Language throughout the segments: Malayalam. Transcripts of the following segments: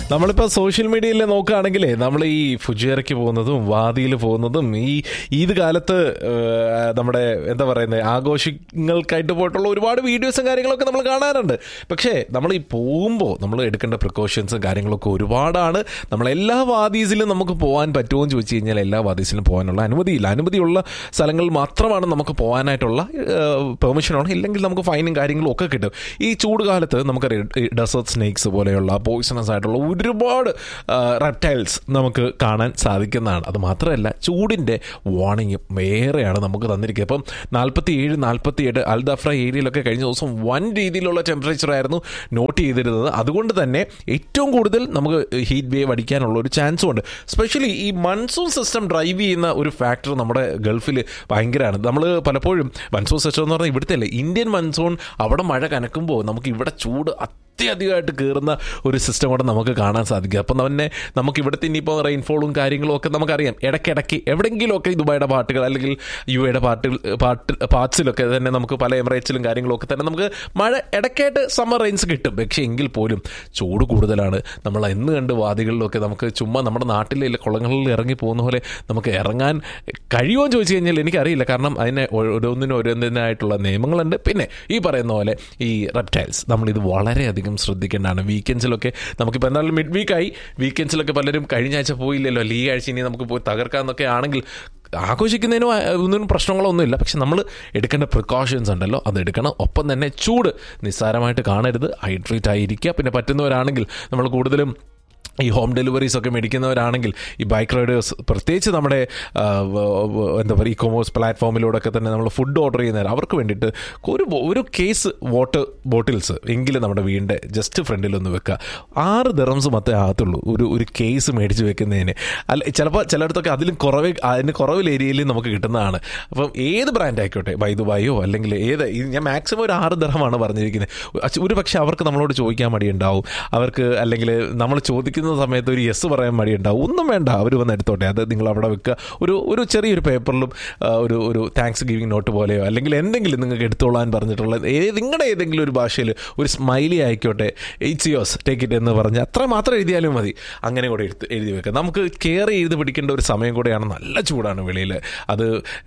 നമ്മളിപ്പോൾ സോഷ്യൽ മീഡിയയിൽ നോക്കുകയാണെങ്കിൽ നമ്മൾ ഈ ഫുജിയറയ്ക്ക് പോകുന്നതും വാദിയിൽ പോകുന്നതും ഈ ഈദ് കാലത്ത് ഏഹ്, നമ്മുടെ എന്താ പറയുന്നത് ആഘോഷങ്ങൾക്കായിട്ട് പോയിട്ടുള്ള ഒരുപാട് വീഡിയോസും കാര്യങ്ങളൊക്കെ നമ്മൾ കാണാറുണ്ട് പക്ഷേ നമ്മൾ ഈ പോകുമ്പോൾ നമ്മൾ എടുക്കേണ്ട പ്രിക്കോഷൻസും കാര്യങ്ങളൊക്കെ ഒരുപാടാണ് നമ്മൾ എല്ലാ വാദീസിലും നമുക്ക് പോകാൻ പറ്റുമോ എന്ന് ചോദിച്ചു കഴിഞ്ഞാൽ എല്ലാ വാദീസിലും പോകാനുള്ള അനുമതിയില്ല അനുമതിയുള്ള സ്ഥലങ്ങളിൽ മാത്രമാണ് നമുക്ക് പോകാനായിട്ടുള്ള പെർമിഷനാണ് ഇല്ലെങ്കിൽ നമുക്ക് ഫൈനും കാര്യങ്ങളും ഒക്കെ കിട്ടും ഈ ചൂട് കാലത്ത് നമുക്കറിയാം ഡെസേർട്ട് സ്നേക്സ് പോലെയുള്ള പോയിസണസ് ആയിട്ടുള്ള ഒരുപാട് റെപ്റ്റൈൽസ് നമുക്ക് കാണാൻ സാധിക്കുന്നതാണ് അത് മാത്രമല്ല ചൂടിൻ്റെ വാർണിംഗും വേറെയാണ് നമുക്ക് തന്നിരിക്കുന്നത് ഇപ്പം നാൽപ്പത്തി ഏഴ് നാൽപ്പത്തി എട്ട് അൽദഫ്ര ഏരിയയിലൊക്കെ കഴിഞ്ഞ ദിവസം വൻ രീതിയിലുള്ള ടെമ്പറേച്ചർ ആയിരുന്നു നോട്ട് ചെയ്തിരുന്നത് അതുകൊണ്ട് തന്നെ ഏറ്റവും കൂടുതൽ നമുക്ക് ഹീറ്റ് വേവ് അടിക്കാനുള്ള ഒരു ചാൻസും ഉണ്ട് സ്പെഷ്യലി ഈ മൺസൂൺ സിസ്റ്റം ഡ്രൈവ് ചെയ്യുന്ന ഒരു ഫാക്ടർ നമ്മുടെ ഗൾഫിൽ ഭയങ്കരമാണ് നമ്മൾ പലപ്പോഴും മൺസൂൺ സിസ്റ്റം എന്ന് പറഞ്ഞാൽ ഇവിടുത്തെ അല്ലേ ഇന്ത്യൻ മൺസൂൺ അവിടെ മഴ കനക്കുമ്പോൾ നമുക്ക് ഇവിടെ ചൂട് അത്യധികമായിട്ട് കയറുന്ന ഒരു സിസ്റ്റം കൂടെ നമുക്ക് കാണാൻ സാധിക്കും അപ്പം തന്നെ നമുക്ക് ഇവിടുത്തെ ഇനിയിപ്പോൾ റെയിൻഫോളും കാര്യങ്ങളും ഒക്കെ നമുക്കറിയാം ഇടയ്ക്കിടയ്ക്ക് എവിടെയെങ്കിലുമൊക്കെ ദുബായുടെ പാട്ടുകൾ അല്ലെങ്കിൽ യു എയുടെ പാട്ടുകൾ പാട്ട് പാർട്സിലൊക്കെ തന്നെ നമുക്ക് പല എമിറേറ്റ്സിലും കാര്യങ്ങളും ഒക്കെ തന്നെ നമുക്ക് മഴ ഇടയ്ക്കായിട്ട് സമ്മർ റെയിൻസ് കിട്ടും പക്ഷേ എങ്കിൽ പോലും ചൂട് കൂടുതലാണ് നമ്മൾ എന്ന് കണ്ട് വാദികളിലൊക്കെ നമുക്ക് ചുമ്മാ നമ്മുടെ നാട്ടിലെ കുളങ്ങളിൽ ഇറങ്ങി പോകുന്ന പോലെ നമുക്ക് ഇറങ്ങാൻ കഴിയുമോ എന്ന് ചോദിച്ചു കഴിഞ്ഞാൽ എനിക്കറിയില്ല കാരണം അതിന് ഓരോന്നിനും ഓരോന്നിനായിട്ടുള്ള നിയമങ്ങളുണ്ട് പിന്നെ ഈ പറയുന്ന പോലെ ഈ റെപ്റ്റൈൽസ് നമ്മളിത് വളരെയധികം ശ്രദ്ധിക്കേണ്ടതാണ് വീക്കെൻഡ്സിലൊക്കെ നമുക്കിപ്പോൾ എന്തായാലും മിഡ് വീക്കായി വീക്കെൻഡ്സിലൊക്കെ പലരും കഴിഞ്ഞ ആഴ്ച പോയില്ലല്ലോ അല്ലെ ഈ ആഴ്ച ഇനി നമുക്ക് പോയി തകർക്കാമെന്നൊക്കെ ആണെങ്കിൽ ആഘോഷിക്കുന്നതിനും ആ, ഒന്നും പ്രശ്നങ്ങളോ ഒന്നുമില്ല പക്ഷെ നമ്മൾ എടുക്കേണ്ട പ്രിക്കോഷൻസ് ഉണ്ടല്ലോ അത് എടുക്കണം ഒപ്പം തന്നെ ചൂട് നിസ്സാരമായിട്ട് കാണരുത് ഹൈഡ്രേറ്റ് ആയിരിക്കുക പിന്നെ പറ്റുന്നവരാണെങ്കിൽ നമ്മൾ കൂടുതലും ഈ ഹോം ഡെലിവറീസ് ഒക്കെ മേടിക്കുന്നവരാണെങ്കിൽ ഈ ബൈക്ക് റൈഡേഴ്സ് പ്രത്യേകിച്ച് നമ്മുടെ ആ, വ- വ- എന്താ പറയുക ഇ കൊമേഴ്സ് പ്ലാറ്റ്ഫോമിലൂടെയൊക്കെ തന്നെ നമ്മൾ ഫുഡ് ഓർഡർ ചെയ്യുന്നവർ അവർക്ക് വേണ്ടിയിട്ട് ഒരു ബോ- ഒരു കേസ് വാട്ടർ ബോട്ടിൽസ് എങ്കിലും നമ്മുടെ വീടിൻ്റെ ജസ്റ്റ് ഫ്രണ്ടിലൊന്ന് വെക്കുക ആറ് ദിറംസ് മത്തേ ആകത്തുള്ളൂ ഒരു ഒരു കേസ് മേടിച്ച് വെക്കുന്നതിന് അല്ല ചിലപ്പോൾ ചിലയിടത്തൊക്കെ അതിലും കുറവ് അതിന് കുറവിൽ ഏരിയയിൽ നമുക്ക് കിട്ടുന്നതാണ് അപ്പം ഏത് ബ്രാൻഡ് ആയിക്കോട്ടെ വൈദുബായോ അല്ലെങ്കിൽ ഏത് ഈ ഞാൻ മാക്സിമം ഒരു ആറ് ദിറമാണ് പറഞ്ഞിരിക്കുന്നത് അച്ച് ഒരു പക്ഷേ അവർക്ക് നമ്മളോട് ചോദിക്കാൻ മടിയുണ്ടാവും അവർക്ക് അല്ലെങ്കിൽ നമ്മൾ ചോദിക്കുന്ന സമയത്ത് ഒരു യെസ് പറയാൻ മടിയുണ്ടാവും ഒന്നും വേണ്ട അവർ വന്ന് എടുത്തോട്ടെ അത് നിങ്ങൾ അവിടെ വെക്കുക ഒരു ഒരു ചെറിയൊരു പേപ്പറിലും ആ, ഒരു ഒരു താങ്ക്സ് ഗിവിംഗ് നോട്ട് പോലെയോ അല്ലെങ്കിൽ എന്തെങ്കിലും നിങ്ങൾക്ക് എടുത്തോളാൻ പറഞ്ഞിട്ടുള്ള ഏത് നിങ്ങളുടെ ഏതെങ്കിലും ഒരു ഭാഷയിൽ ഒരു സ്മൈലി ആയിക്കോട്ടെ ഇറ്റ്സ് യോസ് ടേക്ക് ഇറ്റ് എന്ന് പറഞ്ഞ് അത്ര മാത്രം എഴുതിയാലും മതി അങ്ങനെ കൂടെ എടുത്ത് എഴുതി വെക്കുക നമുക്ക് കെയർ ചെയ്ത് പിടിക്കേണ്ട ഒരു സമയം കൂടെയാണ് നല്ല ചൂടാണ് വെളിയിൽ അത്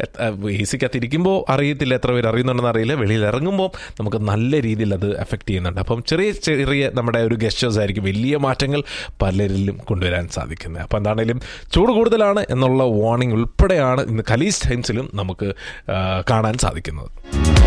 എ സിക്കകത്തിരിക്കുമ്പോൾ അറിയത്തില്ല എത്ര പേര് അറിയുന്നുണ്ടെന്ന് അറിയില്ല വെളിയിൽ ഇറങ്ങുമ്പോൾ നമുക്ക് നല്ല രീതിയിൽ അത് എഫക്റ്റ് ചെയ്യുന്നുണ്ട് അപ്പം ചെറിയ ചെറിയ നമ്മുടെ ഒരു ഗസ്റ്റേഴ്സ് ആയിരിക്കും വലിയ മാറ്റങ്ങൾ പലരിലും കൊണ്ടുവരാൻ സാധിക്കുന്നത് അപ്പോൾ എന്താണേലും ചൂട് കൂടുതലാണ് എന്നുള്ള വാർണിംഗ് ഉൾപ്പെടെയാണ് ഇന്ന് കലീസ് ടൈംസിലും നമുക്ക് ആ, കാണാൻ സാധിക്കുന്നത്